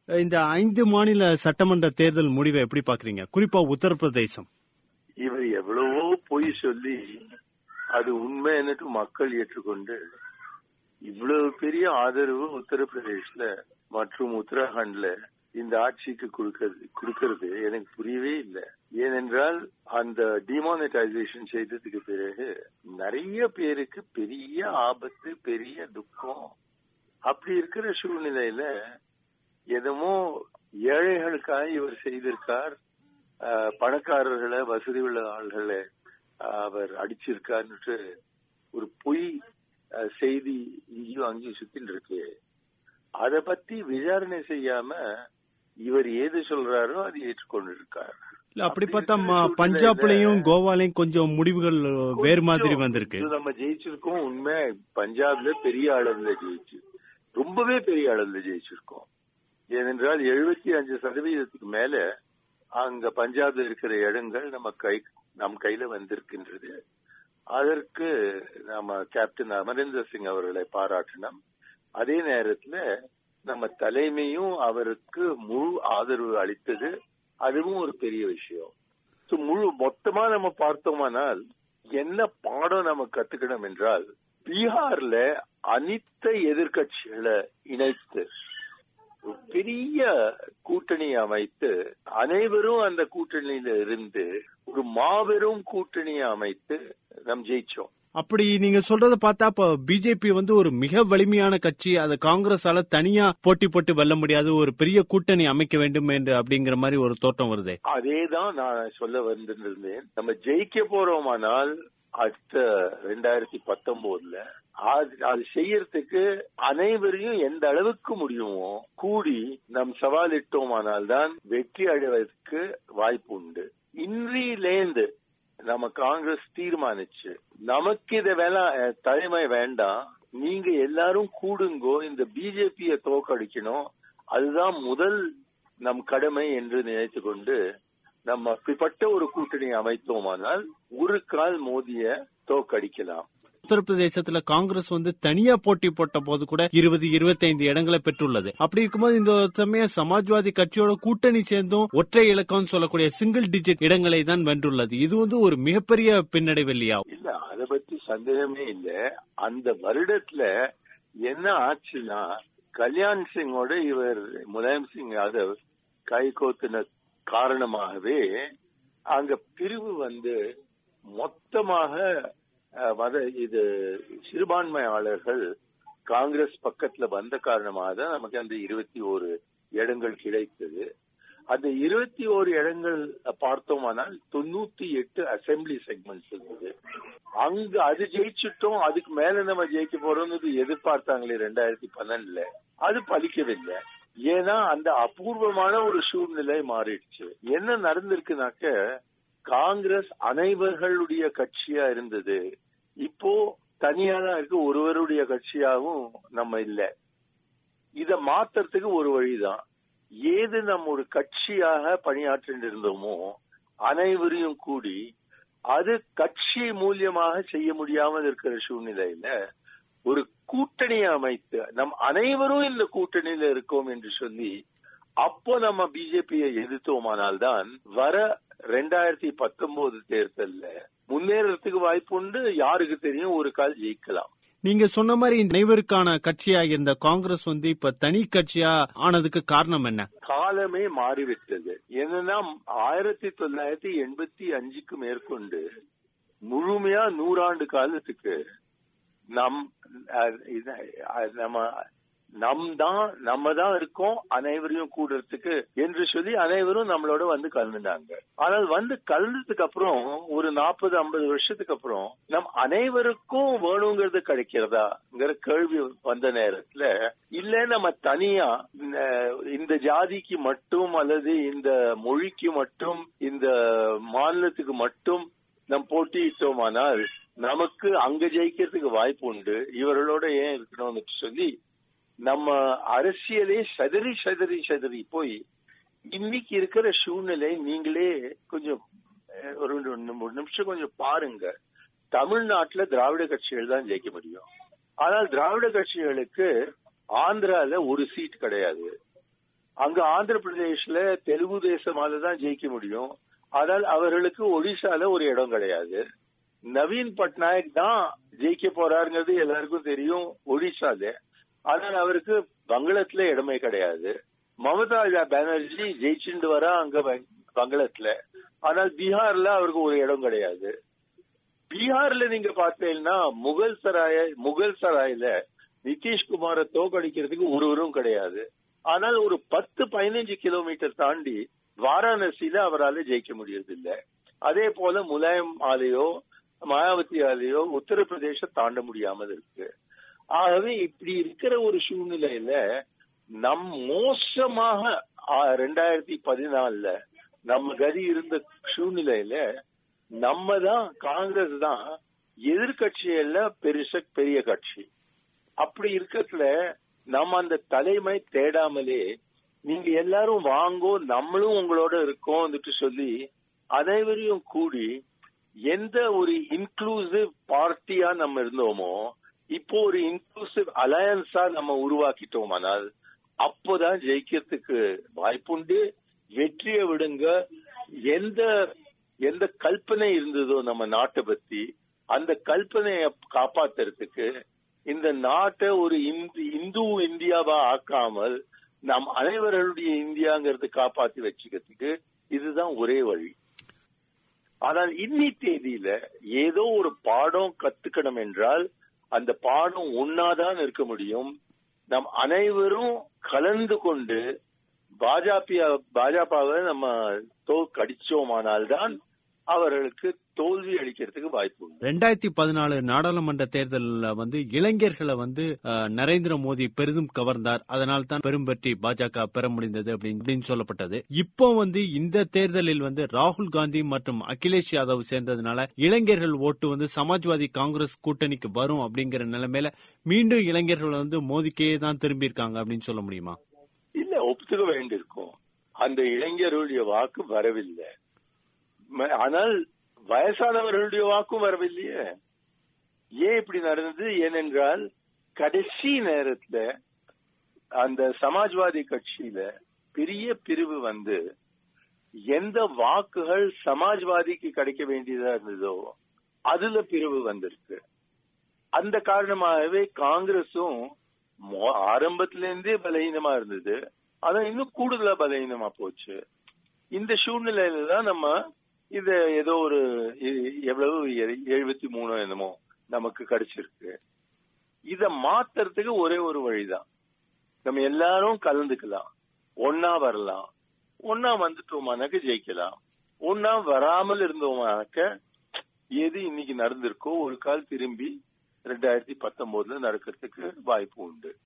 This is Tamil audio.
இந்த ஐந்து மாநில சட்டமன்ற தேர்தல் முடிவை எப்படி பாக்குறீங்க குறிப்பா உத்தரப்பிரதேசம் இவர் எவ்வளவோ பொய் சொல்லி அது உண்மைன்னுட்டு மக்கள் ஏற்றுக்கொண்டு இவ்வளவு பெரிய ஆதரவு உத்தரப்பிரதேஷ்ல மற்றும் உத்தராகண்ட்ல இந்த ஆட்சிக்கு கொடுக்கிறது கொடுக்கிறது எனக்கு புரியவே இல்லை ஏனென்றால் அந்த டிமானிட்டைசேஷன் செய்ததுக்கு பிறகு நிறைய பேருக்கு பெரிய ஆபத்து பெரிய துக்கம் அப்படி இருக்கிற சூழ்நிலையில எதமோ ஏழைகளுக்காக இவர் செய்திருக்கார் ஆஹ், பணக்காரர்களை வசதி உள்ள ஆள்களை ஆஹ், அவர் அடிச்சிருக்காருன்னுட்டு ஒரு பொய் ஆஹ், செய்தி இங்கேயும் அங்கேயும் சுத்தின்னு இருக்கு அத பத்தி விசாரணை செய்யாம இவர் ஏது சொல்றாரோ அதை ஏற்றுக்கொண்டு இருக்கார் இல்ல அப்படி பார்த்தா ம- பஞ்சாப்லயும் கோவாலையும் கொஞ்சம் முடிவுகள் வேறு மாதிரி வந்திருக்கு இது நம்ம ஜெயிச்சிருக்கோம் உண்மை பஞ்சாப்ல பெரிய அளவுல ஜெயிச்சு ரொம்பவே பெரிய அளவுல ஜெயிச்சிருக்கோம் ஏனென்றால் எழுபத்தி அஞ்சு சதவீதத்துக்கு மேல அங்க பஞ்சாப்ல இருக்கிற இடங்கள் நம்ம கை நம் கையில வந்திருக்கின்றது அதற்கு நாம கேப்டன் அமரேந்தர் சிங் அவர்களை பாராட்டினோம் அதே நேரத்துல நம்ம தலைமையும் அவருக்கு முழு ஆதரவு அளித்தது அதுவும் ஒரு பெரிய விஷயம் So, முழு மொத்தமா நம்ம பார்த்தோமானால் என்ன பாடம் நம்ம கத்துக்கணும் என்றால் பீகார்ல அனைத்த எதிர்க்கட்சிகளை இணைத்து ஒரு பெரிய கூட்டணி அமைத்து அனைவரும் அந்த கூட்டணியில இருந்து ஒரு மாபெரும் கூட்டணியை அமைத்து நம் ஜெயிச்சோம் அப்படி நீங்க சொல்றத பார்த்தா இப்ப பிஜேபி வந்து ஒரு மிக வலிமையான கட்சி அதை காங்கிரஸால தனியா போட்டி போட்டு வெல்ல முடியாது ஒரு பெரிய கூட்டணி அமைக்க வேண்டும் என்று அப்படிங்கிற மாதிரி ஒரு தோற்றம் வருது அதேதான் நான் சொல்ல வந்திருந்தேன் நம்ம ஜெயிக்க போறோமானால் அடுத்த ரெண்டாயிரத்தி பத்தொன்பதுல அது அது செய்யறதுக்கு அனைவரையும் எந்த அளவுக்கு முடியுமோ கூடி நம் சவாலிட்டோமானால் தான் வெற்றி அடைவதற்கு வாய்ப்பு உண்டு இன்றிலேந்து நம்ம காங்கிரஸ் தீர்மானிச்சு நமக்கு இத வேணா அஹ், தலைமை வேண்டாம் நீங்க எல்லாரும் கூடுங்கோ இந்த பிஜேபிய தோக்கடிக்கணும் அதுதான் முதல் நம் கடமை என்று நினைத்து கொண்டு நம்ம அப்படிப்பட்ட ஒரு கூட்டணி அமைத்தோமானால் ஒரு கால் மோதிய தோக்கடிக்கலாம் உத்தரப்பிரதேசத்துல காங்கிரஸ் வந்து தனியா போட்டி போட்ட போது கூட இருபது இருபத்தைந்து இடங்களை பெற்றுள்ளது அப்படி இருக்கும்போது இந்த சமயம் சமாஜ்வாதி கட்சியோட கூட்டணி சேர்ந்தும் ஒற்றை இலக்கம்னு சொல்லக்கூடிய சிங்கிள் டிஜிட் இடங்களை தான் வென்றுள்ளது இது வந்து ஒரு மிகப்பெரிய பின்னடைவு இல்லையா இல்ல அத பத்தி சந்தேகமே இல்ல அந்த வருடத்துல என்ன ஆச்சுன்னா கல்யாண் சிங்கோட இவர் முலாயம் சிங் யாதவ் கைகோத்தின காரணமாகவே அங்க பிரிவு வந்து மொத்தமாக அஹ், மத இது சிறுபான்மையாளர்கள் காங்கிரஸ் பக்கத்துல வந்த காரணமாக தான் நமக்கு அந்த இருபத்தி ஓரு இடங்கள் கிடைத்தது அந்த இருபத்தி ஓரு இடங்கள் பார்த்தோமானால் தொண்ணூத்தி எட்டு அசெம்பிளி செக்மெண்ட்ஸ் இருந்தது அங்க அது ஜெயிச்சுட்டோம் அதுக்கு மேல நம்ம ஜெயிக்க போறோம்னு எதிர்பார்த்தாங்களே ரெண்டாயிரத்தி பன்னெண்டுல அது பலிக்கவில்லை ஏன்னா அந்த அபூர்வமான ஒரு சூழ்நிலை மாறிடுச்சு என்ன நடந்திருக்குனாக்க காங்கிரஸ் அனைவர்களுடைய கட்சியா இருந்தது இப்போ தனியா தான் இருக்கு ஒருவருடைய கட்சியாகவும் நம்ம இல்ல இத மாத்துறதுக்கு ஒரு வழிதான் ஏது நம்ம ஒரு கட்சியாக பணியாற்றிட்டு இருந்தோமோ அனைவரையும் கூடி அது கட்சி மூலியமாக செய்ய முடியாமல் இருக்கிற சூழ்நிலையில ஒரு கூட்டணியை அமைத்து நம் அனைவரும் இந்த கூட்டணியில இருக்கோம் என்று சொல்லி அப்போ நம்ம பிஜேபியை எதிர்த்தோமானால் தான் வர ரெண்டாயிரத்தி பத்தொன்பது தேர்தல்ல முன்னேறதுக்கு வாய்ப்பு உண்டு யாருக்கு தெரியும் ஒரு கால் ஜெயிக்கலாம் நீங்க சொன்ன மாதிரி இந்த அனைவருக்கான கட்சியா இருந்த காங்கிரஸ் வந்து இப்ப தனி கட்சியா ஆனதுக்கு காரணம் என்ன காலமே மாறிவிட்டது என்னன்னா ஆயிரத்தி தொள்ளாயிரத்தி எண்பத்தி அஞ்சுக்கு மேற்கொண்டு முழுமையா நூறாண்டு காலத்துக்கு நம் அஹ், இது- அஹ், நம்ம நம் தான் நம்ம தான் இருக்கோம் அனைவரையும் கூடுறதுக்கு என்று சொல்லி அனைவரும் நம்மளோட வந்து கலந்துட்டாங்க ஆனால் வந்து கலந்ததுக்கு அப்புறம் ஒரு நாற்பது ஐம்பது வருஷத்துக்கு அப்புறம் நம் அனைவருக்கும் வேணுங்கிறது கிடைக்கிறதாங்கிற கேள்வி வந்த நேரத்துல இல்ல நம்ம தனியா இந்த- இந்த ஜாதிக்கு மட்டும் அல்லது இந்த மொழிக்கு மட்டும் இந்த மாநிலத்துக்கு மட்டும் நம் போட்டியிட்டோமானால் நமக்கு அங்க ஜெயிக்கிறதுக்கு வாய்ப்பு உண்டு இவர்களோட ஏன் இருக்கணும்னு சொல்லி நம்ம அரசியலே சதறி சதறி சதறி போய் இன்னைக்கு இருக்கிற சூழ்நிலை நீங்களே கொஞ்சம் அஹ், ஒரு ரெண்டு- ஒரு நிமிஷம் கொஞ்சம் பாருங்க தமிழ்நாட்டுல திராவிட கட்சிகள் தான் ஜெயிக்க முடியும் ஆனால் திராவிட கட்சிகளுக்கு ஆந்திரால ஒரு சீட் கிடையாது அங்க ஆந்திர பிரதேஷ்ல தெலுங்கு தேசமால தான் ஜெயிக்க முடியும் ஆனால் அவர்களுக்கு ஒடிசால ஒரு இடம் கிடையாது நவீன் பட்நாயக் தான் ஜெயிக்க போறாருங்கிறது எல்லாருக்கும் தெரியும் ஒடிசால ஆனால் அவருக்கு வங்களத்துல இடமே கிடையாது மமதா பானர்ஜி ஜெயிச்சுட்டு வரா அங்க வங்களத்துல ஆனால் பீகார்ல அவருக்கு ஒரு இடம் கிடையாது பீகார்ல நீங்க பார்த்தீங்கன்னா முகல் சராய முகல் சராயில நிதிஷ்குமாரை தோக்கடிக்கிறதுக்கு ஒருவரும் கிடையாது ஆனால் ஒரு பத்து பதினஞ்சு கிலோமீட்டர் தாண்டி வாராணசியில அவரால் ஜெயிக்க முடியறதில்லை அதே போல முலாயம் ஆலையோ மாயாவதி ஆலையோ உத்தரப்பிரதேச தாண்ட முடியாமல் இருக்கு ஆகவே இப்படி இருக்கிற ஒரு சூழ்நிலையில நம் மோசமாக ரெண்டாயிரத்தி பதினாலுல நம்ம கதி இருந்த சூழ்நிலையில நம்ம தான் காங்கிரஸ் தான் எதிர்கட்சியில பெருச பெரிய கட்சி அப்படி இருக்கிறதுல நம்ம அந்த தலைமை தேடாமலே நீங்க எல்லாரும் வாங்கோ நம்மளும் உங்களோட இருக்கோம்னுட்டு சொல்லி அனைவரையும் கூடி எந்த ஒரு இன்க்ளூசிவ் பார்ட்டியா நம்ம இருந்தோமோ இப்போ ஒரு இன்க்ளூசிவ் அலையன்ஸா நம்ம உருவாக்கிட்டோமானால் அப்போதான் ஜெயிக்கிறதுக்கு வாய்ப்புண்டு வெற்றியை விடுங்க எந்த எந்த கல்பனை இருந்ததோ நம்ம நாட்டை பத்தி அந்த கல்பனையை காப்பாத்துறதுக்கு இந்த நாட்டை ஒரு இந்து இந்தியாவா ஆக்காமல் நம் அனைவர்களுடைய இந்தியாங்கிறது காப்பாத்தி வச்சுக்கிறதுக்கு இதுதான் ஒரே வழி ஆனால் இன்னி தேதியில ஏதோ ஒரு பாடம் கத்துக்கணும் என்றால் அந்த பாடம் ஒன்னாதான் இருக்க முடியும் நம் அனைவரும் கலந்து கொண்டு பாஜக பாஜகவை நம்ம தோற்கடிச்சோமானால்தான் அவர்களுக்கு தோல்வி அளிக்கிறதுக்கு வாய்ப்பு உண்டு ரெண்டாயிரத்தி பதினாலு நாடாளுமன்ற தேர்தலில் வந்து இளைஞர்களை வந்து நரேந்திர மோடி பெரிதும் கவர்ந்தார் அதனால் தான் பெரும் வெற்றி பாஜக பெற முடிந்தது அப்படின்னு சொல்லப்பட்டது இப்போ வந்து இந்த தேர்தலில் வந்து ராகுல் காந்தி மற்றும் அகிலேஷ் யாதவ் சேர்ந்ததுனால இளைஞர்கள் ஓட்டு வந்து சமாஜ்வாதி காங்கிரஸ் கூட்டணிக்கு வரும் அப்படிங்கிற நிலைமையில மீண்டும் இளைஞர்கள் வந்து மோதிக்கே தான் திரும்பி இருக்காங்க அப்படின்னு சொல்ல முடியுமா இல்ல ஒப்புத்துக்க வேண்டியிருக்கும் அந்த இளைஞர்களுடைய வாக்கு வரவில்லை ஆனால் வயசானவர்களுடைய வாக்கும் வரவில்லையே ஏன் இப்படி நடந்தது ஏனென்றால் கடைசி நேரத்துல அந்த சமாஜ்வாதி கட்சியில பெரிய பிரிவு வந்து எந்த வாக்குகள் சமாஜ்வாதிக்கு கிடைக்க வேண்டியதா இருந்ததோ அதுல பிரிவு வந்திருக்கு அந்த காரணமாகவே காங்கிரஸும் ஆரம்பத்திலிருந்தே பலகீனமா இருந்தது அதான் இன்னும் கூடுதலா பலகீனமா போச்சு இந்த சூழ்நிலையில தான் நம்ம இது ஏதோ ஒரு எவ்வளவு எழுபத்தி மூணு என்னமோ நமக்கு கிடைச்சிருக்கு இத மாத்துறதுக்கு ஒரே ஒரு வழிதான் நம்ம எல்லாரும் கலந்துக்கலாம் ஒன்னா வரலாம் ஒன்னா வந்துட்டோமானாக்க ஜெயிக்கலாம் ஒன்னா வராமல் இருந்தோமானாக்க எது இன்னைக்கு நடந்திருக்கோ ஒரு கால் திரும்பி ரெண்டாயிரத்தி பத்தொன்பதுல நடக்கிறதுக்கு வாய்ப்பு உண்டு